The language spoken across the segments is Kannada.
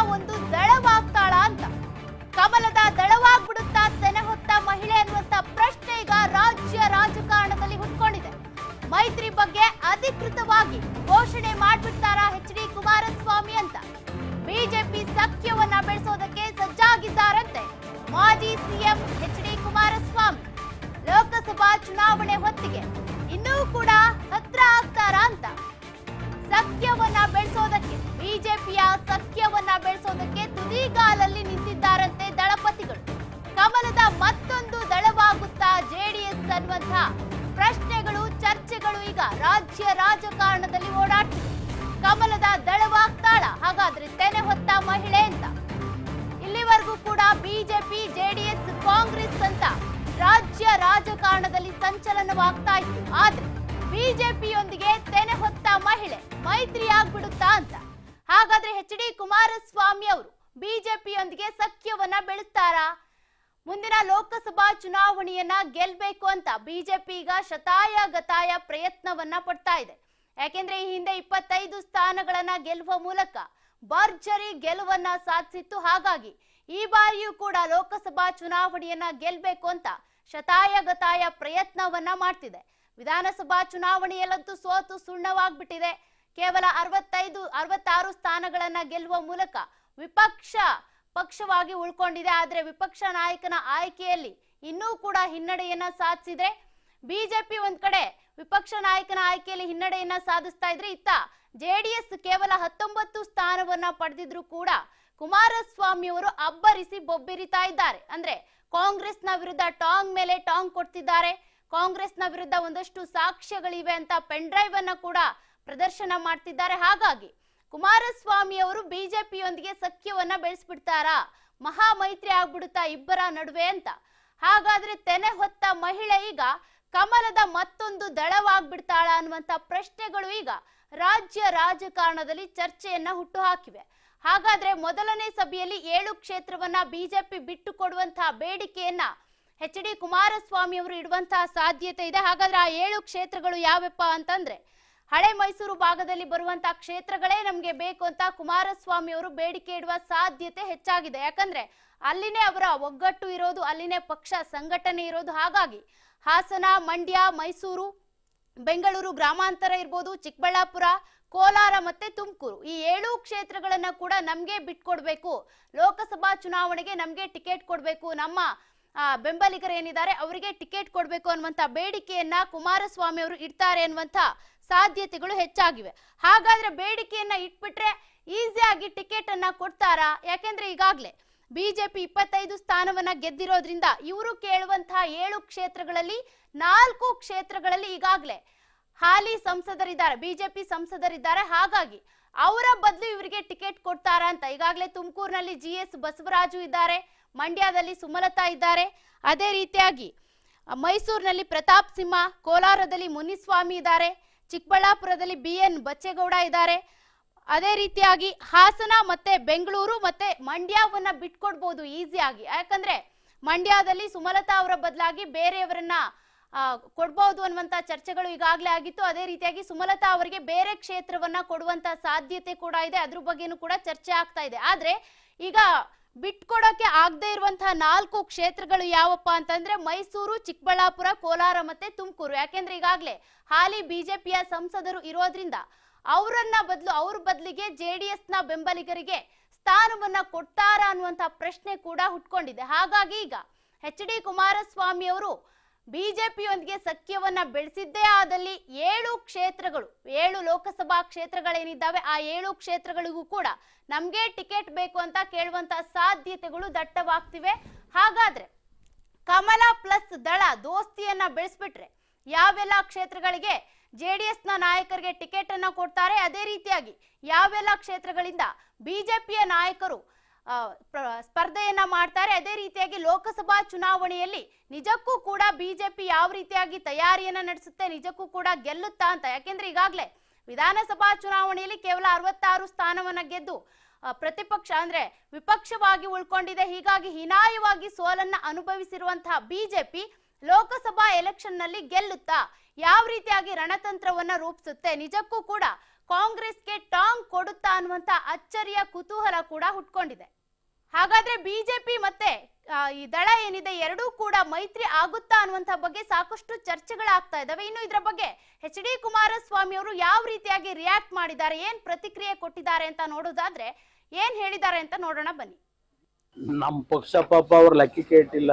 ಒಂದು ದಳವಾಗ್ತಾಳ ಅಂತ ಕಮಲದ ದಳವಾಗ್ಬಿಡುತ್ತಾ ತೆನೆ ಹೊತ್ತ ಮಹಿಳೆ ಅನ್ನುವಂತ ಪ್ರಶ್ನೆ ಈಗ ರಾಜ್ಯ ರಾಜಕಾರಣದಲ್ಲಿ ಹುಟ್ಕೊಂಡಿದೆ ಮೈತ್ರಿ ಬಗ್ಗೆ ಅಧಿಕೃತವಾಗಿ ಘೋಷಣೆ ಮಾಡ್ಬಿಡ್ತಾರಾ ಎಚ್ ಡಿ ಕುಮಾರಸ್ವಾಮಿ ಅಂತ ಬಿಜೆಪಿ ಸಖ್ಯವನ್ನ ಬೆಳೆಸೋದಕ್ಕೆ ಸಜ್ಜಾಗಿದ್ದಾರಂತೆ ಮಾಜಿ CM H D Kumaraswamy Lok Sabha ಚುನಾವಣೆ ಹೊತ್ತಿಗೆ ಇನ್ನೂ ಕೂಡ ಹತ್ರ ಆಗ್ತಾರಾ ಅಂತ ಸಖ್ಯವನ್ನ ಬೆಳೆಸೋದಕ್ಕೆ ಬಿಜೆಪಿಯ ಸಖ್ಯವನ್ನ ಬೆಳೆಸೋದಕ್ಕೆ ತುದಿಗಾಲಲ್ಲಿ ನಿಂತಿದ್ದಾರಂತೆ ದಳಪತಿಗಳು ಕಮಲದ ಮತ್ತೊಂದು ದಳವಾಗುತ್ತಾ ಜೆಡಿಎಸ್ ಅನ್ನುವಂಥ ಪ್ರಶ್ನೆಗಳು ಚರ್ಚೆಗಳು ಈಗ ರಾಜ್ಯ ರಾಜಕಾರಣದಲ್ಲಿ ಓಡಾಡ್ತಿವೆ ಕಮಲದ ದಳವಾಗ್ತಾಳ ಹಾಗಾದ್ರೆ ತೆನೆ ಹೊತ್ತ ಮಹಿಳೆ ಅಂತ ಇಲ್ಲಿವರೆಗೂ ಕೂಡ ಬಿಜೆಪಿ ಜೆಡಿಎಸ್ ಕಾಂಗ್ರೆಸ್ ಅಂತ ರಾಜ್ಯ ರಾಜಕಾರಣದಲ್ಲಿ ಸಂಚಲನವಾಗ್ತಾ ಇತ್ತು ಆದ್ರೆ ಬಿಜೆಪಿಯೊಂದಿಗೆ ತೆನೆ ಹೊತ್ತ ಮಹಿಳೆ ಮೈತ್ರಿ ಆಗ್ಬಿಡುತ್ತಾ ಅಂತ ಹಾಗಾದ್ರೆ ಎಚ್ ಡಿ ಕುಮಾರಸ್ವಾಮಿ ಅವರು ಬಿಜೆಪಿಯೊಂದಿಗೆ ಸಖ್ಯವನ್ನ ಬೆಳೆಸ್ತಾರಾ ಮುಂದಿನ ಲೋಕಸಭಾ ಚುನಾವಣೆಯನ್ನ ಗೆಲ್ಬೇಕು ಅಂತ ಬಿಜೆಪಿ ಈಗ ಶತಾಯ ಗತಾಯ ಪ್ರಯತ್ನವನ್ನ ಪಡ್ತಾ ಇದೆ ಯಾಕೆಂದ್ರೆ ಈ ಹಿಂದೆ ಇಪ್ಪತ್ತೈದು ಸ್ಥಾನಗಳನ್ನ ಗೆಲ್ಲುವ ಮೂಲಕ ಭರ್ಜರಿ ಗೆಲುವನ್ನ ಸಾಧಿಸಿತ್ತು ಹಾಗಾಗಿ ಈ ಬಾರಿಯೂ ಕೂಡ ಲೋಕಸಭಾ ಚುನಾವಣೆಯನ್ನ ಗೆಲ್ಬೇಕು ಅಂತ ಶತಾಯ ಗತಾಯ ಪ್ರಯತ್ನವನ್ನ ಮಾಡ್ತಿದೆ ವಿಧಾನಸಭಾ ಚುನಾವಣೆಯಲ್ಲಂತೂ ಸೋತು ಸುಣ್ಣವಾಗ್ಬಿಟ್ಟಿದೆ ಕೇವಲ ಅರವತ್ತೈದು ಅರವತ್ತಾರು ಸ್ಥಾನಗಳನ್ನ ಗೆಲ್ಲುವ ಮೂಲಕ ವಿಪಕ್ಷ ಪಕ್ಷವಾಗಿ ಉಳ್ಕೊಂಡಿದೆ ಆದ್ರೆ ವಿಪಕ್ಷ ನಾಯಕನ ಆಯ್ಕೆಯಲ್ಲಿ ಇನ್ನೂ ಕೂಡ ಹಿನ್ನಡೆಯನ್ನ ಸಾಧಿಸಿದ್ರೆ ಬಿಜೆಪಿ ಒಂದ್ ಕಡೆ ವಿಪಕ್ಷ ನಾಯಕನ ಆಯ್ಕೆಯಲ್ಲಿ ಹಿನ್ನಡೆಯನ್ನ ಸಾಧಿಸ್ತಾ ಇದ್ರೆ ಇತ್ತ ಜೆಡಿಎಸ್ ಕೇವಲ ಹತ್ತೊಂಬತ್ತು ಸ್ಥಾನವನ್ನ ಪಡೆದಿದ್ರು ಕೂಡ ಕುಮಾರಸ್ವಾಮಿ ಅವರು ಅಬ್ಬರಿಸಿ ಬೊಬ್ಬಿರಿತಾ ಇದ್ದಾರೆ ಅಂದ್ರೆ ಕಾಂಗ್ರೆಸ್ನ ವಿರುದ್ಧ ಟಾಂಗ್ ಮೇಲೆ ಟಾಂಗ್ ಕೊಡ್ತಿದ್ದಾರೆ ಕಾಂಗ್ರೆಸ್ನ ವಿರುದ್ಧ ಒಂದಷ್ಟು ಸಾಕ್ಷ್ಯಗಳಿವೆ ಅಂತ ಪೆನ್ ಡ್ರೈವ್ ಅನ್ನ ಕೂಡ ಪ್ರದರ್ಶನ ಮಾಡ್ತಿದ್ದಾರೆ ಹಾಗಾಗಿ ಕುಮಾರಸ್ವಾಮಿ ಅವರು ಬಿಜೆಪಿಯೊಂದಿಗೆ ಸಖ್ಯವನ್ನ ಬೆಳೆಸ್ಬಿಡ್ತಾರಾ ಮಹಾ ಮೈತ್ರಿ ಆಗ್ಬಿಡುತ್ತಾ ಇಬ್ಬರ ನಡುವೆ ಅಂತ ಹಾಗಾದ್ರೆ ತೆನೆ ಹೊತ್ತ ಮಹಿಳೆ ಈಗ ಕಮಲದ ಮತ್ತೊಂದು ದಳವಾಗ್ಬಿಡ್ತಾಳ ಅನ್ನುವಂತ ಪ್ರಶ್ನೆಗಳು ಈಗ ರಾಜ್ಯ ರಾಜಕಾರಣದಲ್ಲಿ ಚರ್ಚೆಯನ್ನ ಹುಟ್ಟು ಹಾಕಿವೆ ಹಾಗಾದ್ರೆ ಮೊದಲನೇ ಸಭೆಯಲ್ಲಿ ಏಳು ಕ್ಷೇತ್ರವನ್ನ ಬಿಜೆಪಿ ಬಿಟ್ಟು ಕೊಡುವಂತಹ ಬೇಡಿಕೆಯನ್ನ ಎಚ್ ಡಿ ಕುಮಾರಸ್ವಾಮಿ ಅವರು ಇಡುವಂತಹ ಸಾಧ್ಯತೆ ಇದೆ ಹಾಗಾದ್ರೆ ಆ ಏಳು ಕ್ಷೇತ್ರಗಳು ಯಾವಪ್ಪ ಅಂತಂದ್ರೆ ಹಳೆ ಮೈಸೂರು ಭಾಗದಲ್ಲಿ ಬರುವಂತಹ ಕ್ಷೇತ್ರಗಳೇ ನಮ್ಗೆ ಬೇಕು ಅಂತ ಕುಮಾರಸ್ವಾಮಿ ಅವರು ಬೇಡಿಕೆ ಇಡುವ ಸಾಧ್ಯತೆ ಹೆಚ್ಚಾಗಿದೆ ಯಾಕಂದ್ರೆ ಅಲ್ಲಿನೇ ಅವರ ಒಗ್ಗಟ್ಟು ಇರೋದು ಅಲ್ಲಿನೇ ಪಕ್ಷ ಸಂಘಟನೆ ಇರೋದು ಹಾಗಾಗಿ ಹಾಸನ ಮಂಡ್ಯ ಮೈಸೂರು ಬೆಂಗಳೂರು ಗ್ರಾಮಾಂತರ ಇರ್ಬೋದು ಚಿಕ್ಕಬಳ್ಳಾಪುರ ಕೋಲಾರ ಮತ್ತೆ ತುಮಕೂರು ಈ ಏಳು ಕ್ಷೇತ್ರಗಳನ್ನ ಕೂಡ ನಮ್ಗೆ ಬಿಟ್ಕೊಡ್ಬೇಕು ಲೋಕಸಭಾ ಚುನಾವಣೆಗೆ ನಮ್ಗೆ ಟಿಕೆಟ್ ಕೊಡ್ಬೇಕು ನಮ್ಮ ಆ, ಬೆಂಬಲಿಗರು ಏನಿದ್ದಾರೆ ಅವರಿಗೆ ಟಿಕೆಟ್ ಕೊಡ್ಬೇಕು ಅನ್ನುವಂತ ಬೇಡಿಕೆಯನ್ನ ಕುಮಾರಸ್ವಾಮಿ ಅವರು ಇಡ್ತಾರೆ ಅನ್ನುವಂತ ಸಾಧ್ಯತೆಗಳು ಹೆಚ್ಚಾಗಿವೆ ಹಾಗಾದ್ರೆ ಬೇಡಿಕೆಯನ್ನ ಇಟ್ಬಿಟ್ರೆ ಈಸಿಯಾಗಿ ಟಿಕೆಟ್ ಅನ್ನ ಕೊಡ್ತಾರಾ ಯಾಕೆಂದ್ರೆ ಈಗಾಗ್ಲೇ ಬಿಜೆಪಿ ಇಪ್ಪತ್ತೈದು ಸ್ಥಾನವನ್ನ ಗೆದ್ದಿರೋದ್ರಿಂದ ಇವರು ಕೇಳುವಂತಹ ಏಳು ಕ್ಷೇತ್ರಗಳಲ್ಲಿ ನಾಲ್ಕು ಕ್ಷೇತ್ರಗಳಲ್ಲಿ ಈಗಾಗ್ಲೇ ಹಾಲಿ ಸಂಸದರಿದ್ದಾರೆ ಬಿಜೆಪಿ ಸಂಸದರಿದ್ದಾರೆ ಹಾಗಾಗಿ ಅವರ ಬದಲು ಇವರಿಗೆ ಟಿಕೆಟ್ ಕೊಡ್ತಾರಾ ಅಂತ ಈಗಾಗಲೇ ತುಮಕೂರಿನಲ್ಲಿ ಜಿ ಎಸ್ ಬಸವರಾಜು ಇದ್ದಾರೆ ಮಂಡ್ಯದಲ್ಲಿ ಸುಮಲತಾ ಇದ್ದಾರೆ ಅದೇ ರೀತಿಯಾಗಿ ಅ, ಮೈಸೂರಿನಲ್ಲಿ ಪ್ರತಾಪ್ ಸಿಂಹ ಕೋಲಾರದಲ್ಲಿ ಮುನಿಸ್ವಾಮಿ ಇದ್ದಾರೆ ಚಿಕ್ಕಬಳ್ಳಾಪುರದಲ್ಲಿ ಬಿ ಎನ್ ಬಚ್ಚೇಗೌಡ ಇದ್ದಾರೆ ಅದೇ ರೀತಿಯಾಗಿ ಹಾಸನ ಮತ್ತೆ ಬೆಂಗಳೂರು ಮತ್ತೆ ಮಂಡ್ಯವನ್ನ ಬಿಟ್ಕೊಡ್ಬೋದು ಈಸಿಯಾಗಿ ಯಾಕಂದ್ರೆ ಮಂಡ್ಯದಲ್ಲಿ ಸುಮಲತಾ ಅವರ ಬದಲಾಗಿ ಬೇರೆಯವರನ್ನ ಆ, ಕೊಡ್ಬೋದು ಅನ್ನುವಂತ ಚರ್ಚೆಗಳು ಈಗಾಗಲೇ ಆಗಿತ್ತು ಅದೇ ರೀತಿಯಾಗಿ ಸುಮಲತಾ ಅವರಿಗೆ ಬೇರೆ ಕ್ಷೇತ್ರವನ್ನ ಕೊಡುವಂತ ಸಾಧ್ಯತೆ ಕೂಡ ಇದೆ ಅದ್ರ ಬಗ್ಗೆನೂ ಕೂಡ ಚರ್ಚೆ ಆಗ್ತಾ ಇದೆ ಆದ್ರೆ ಈಗ ಬಿಟ್ಕೊಡೋಕೆ ಆಗದೆ ಇರುವಂತಹ ನಾಲ್ಕು ಕ್ಷೇತ್ರಗಳು ಯಾವಪ್ಪ ಅಂತಂದ್ರೆ ಮೈಸೂರು ಚಿಕ್ಕಬಳ್ಳಾಪುರ ಕೋಲಾರ ಮತ್ತೆ ತುಮಕೂರು ಯಾಕೆಂದ್ರೆ ಈಗಾಗಲೇ ಹಾಲಿ ಬಿಜೆಪಿಯ ಸಂಸದರು ಇರೋದ್ರಿಂದ ಅವರನ್ನ ಬದಲು ಅವ್ರ ಬದಲಿಗೆ ಜೆಡಿಎಸ್ ನ ಬೆಂಬಲಿಗರಿಗೆ ಸ್ಥಾನವನ್ನ ಕೊಡ್ತಾರಾ ಅನ್ನುವಂತ ಪ್ರಶ್ನೆ ಕೂಡ ಹುಟ್ಕೊಂಡಿದೆ ಹಾಗಾಗಿ ಈಗ ಎಚ್ ಡಿ ಕುಮಾರಸ್ವಾಮಿ ಅವರು ಬಿಜೆಪಿಯೊಂದಿಗೆ ಸಖ್ಯವನ್ನ ಬೆಳೆಸಿದ್ದೇ ಆದಲ್ಲಿ ಏಳು ಕ್ಷೇತ್ರಗಳು ಏಳು ಲೋಕಸಭಾ ಕ್ಷೇತ್ರಗಳೇನಿದ್ದಾವೆ ಆ ಏಳು ಕ್ಷೇತ್ರಗಳಿಗೂ ಕೂಡ ನಮ್ಗೆ ಟಿಕೆಟ್ ಬೇಕು ಅಂತ ಕೇಳುವಂತ ಸಾಧ್ಯತೆಗಳು ದಟ್ಟವಾಗ್ತಿವೆ ಹಾಗಾದ್ರೆ ಕಮಲ ಪ್ಲಸ್ ದಳ ದೋಸ್ತಿಯನ್ನ ಬೆಳೆಸ್ಬಿಟ್ರೆ ಯಾವೆಲ್ಲ ಕ್ಷೇತ್ರಗಳಿಗೆ ಜೆಡಿಎಸ್ ನ ನಾಯಕರಿಗೆ ಟಿಕೆಟ್ ಅನ್ನ ಕೊಡ್ತಾರೆ ಅದೇ ರೀತಿಯಾಗಿ ಯಾವೆಲ್ಲ ಕ್ಷೇತ್ರಗಳಿಂದ ಬಿಜೆಪಿಯ ನಾಯಕರು ಆ, ಪ್ರ- ಸ್ಪರ್ಧೆಯನ್ನ ಮಾಡ್ತಾರೆ ಅದೇ ರೀತಿಯಾಗಿ ಲೋಕಸಭಾ ಚುನಾವಣೆಯಲ್ಲಿ ನಿಜಕ್ಕೂ ಕೂಡ ಬಿಜೆಪಿ ಯಾವ ರೀತಿಯಾಗಿ ತಯಾರಿಯನ್ನ ನಡೆಸುತ್ತೆ ನಿಜಕ್ಕೂ ಕೂಡ ಗೆಲ್ಲುತ್ತಾ ಅಂತ ಯಾಕೆಂದ್ರೆ ಈಗಾಗಲೇ ವಿಧಾನಸಭಾ ಚುನಾವಣೆಯಲ್ಲಿ ಕೇವಲ ಅರವತ್ತಾರು ಸ್ಥಾನವನ್ನ ಗೆದ್ದು ಆ, ಪ್ರತಿಪಕ್ಷ ಅಂದ್ರೆ ವಿಪಕ್ಷವಾಗಿ ಉಳ್ಕೊಂಡಿದೆ ಹೀಗಾಗಿ ಹೀನಾಯವಾಗಿ ಸೋಲನ್ನ ಅನುಭವಿಸಿರುವಂತಹ ಬಿಜೆಪಿ ಲೋಕಸಭಾ ಎಲೆಕ್ಷನ್ ನಲ್ಲಿ ಗೆಲ್ಲುತ್ತಾ ಯಾವ ರೀತಿಯಾಗಿ ರಣತಂತ್ರವನ್ನ ರೂಪಿಸುತ್ತೆ ನಿಜಕ್ಕೂ ಕೂಡ ಕಾಂಗ್ರೆಸ್ಗೆ ಟಾಂಗ್ ಕೊಡುತ್ತಾ ಅನ್ನುವಂತ ಅಚ್ಚರಿಯ ಕುತೂಹಲ ಕೂಡ ಹುಟ್ಕೊಂಡಿದೆ ಹಾಗಾದ್ರೆ ಬಿಜೆಪಿ ಮತ್ತೆ ಆ, ಈ ದಳ ಏನಿದೆ ಎರಡೂ ಕೂಡ ಮೈತ್ರಿ ಆಗುತ್ತಾ ಅನ್ನುವಂತ ಬಗ್ಗೆ ಸಾಕಷ್ಟು ಚರ್ಚೆಗಳಾಗ್ತಾ ಇದಾವೆ ಇನ್ನು ಇದರ ಬಗ್ಗೆ ಎಚ್ ಡಿ ಕುಮಾರಸ್ವಾಮಿ ಅವರು ಯಾವ ರೀತಿಯಾಗಿ ರಿಯಾಕ್ಟ್ ಮಾಡಿದ್ದಾರೆ ಏನ್ ಪ್ರತಿಕ್ರಿಯೆ ಕೊಟ್ಟಿದ್ದಾರೆ ಅಂತ ನೋಡೋದಾದ್ರೆ ಏನ್ ಹೇಳಿದ್ದಾರೆ ಅಂತ ನೋಡೋಣ ಬನ್ನಿ ನಮ್ಮ ಪಕ್ಷ ಪಾಪ ಅವ್ರ ಲೆಕ್ಕಕ್ಕೆ ಇಟ್ಟಿಲ್ಲ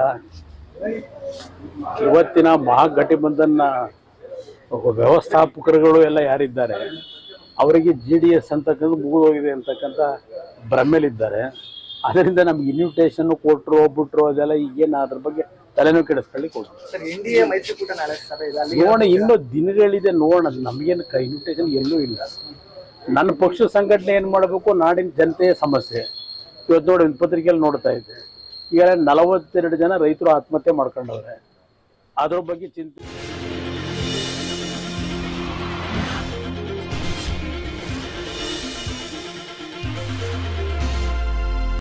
ಇವತ್ತಿನ ಮಹಾಗಠಬಂಧನ್ನ ವ್ಯವಸ್ಥಾಪಕರುಗಳು ಎಲ್ಲ ಯಾರಿದ್ದಾರೆ ಅವರಿಗೆ ಜಿ ಡಿ ಎಸ್ ಅಂತಕ್ಕಂಥ ಮುಗಿದೋಗಿದೆ ಅಂತಕ್ಕಂಥ ಭ್ರಮೆಲಿದ್ದಾರೆ ಅದರಿಂದ ನಮ್ಗೆ ಇನ್ವಿಟೇಷನ್ ಕೊಟ್ಟರು ಬಿಟ್ರು ಅದೆಲ್ಲ ಈಗೇನು ಅದ್ರ ಬಗ್ಗೆ ತಲೆನೂ ಕೆಡಿಸ್ಕೊಳ್ಳಿ ಕೊಡ್ತಾರೆ ಸರ್ ಎನ್ಡಿಎ ಮೈತ್ರಿಕೂಟ ನಾಳೆ ಸಭೆ ಇದೆ ಅಲ್ಲಿ ನೋಡೋಣ ಇನ್ನೂ ದಿನಗಳಿದೆ ನೋಡೋಣ ನಮಗೇನು ಇನ್ವಿಟೇಷನ್ ಎಲ್ಲೂ ಇಲ್ಲ ನನ್ನ ಪಕ್ಷ ಸಂಘಟನೆ ಏನು ಮಾಡಬೇಕು ನಾಡಿನ ಜನತೆಯ ಸಮಸ್ಯೆ ಇವತ್ತು ನೋಡಿ ಒಂದು ಪತ್ರಿಕೆಯಲ್ಲಿ ನೋಡ್ತಾ ಇದ್ದೆ ಈಗ ನಲವತ್ತೆರಡು ಜನ ರೈತರು ಆತ್ಮಹತ್ಯೆ ಮಾಡ್ಕೊಂಡವ್ರೆ ಅದ್ರ ಬಗ್ಗೆ ಚಿಂತೆ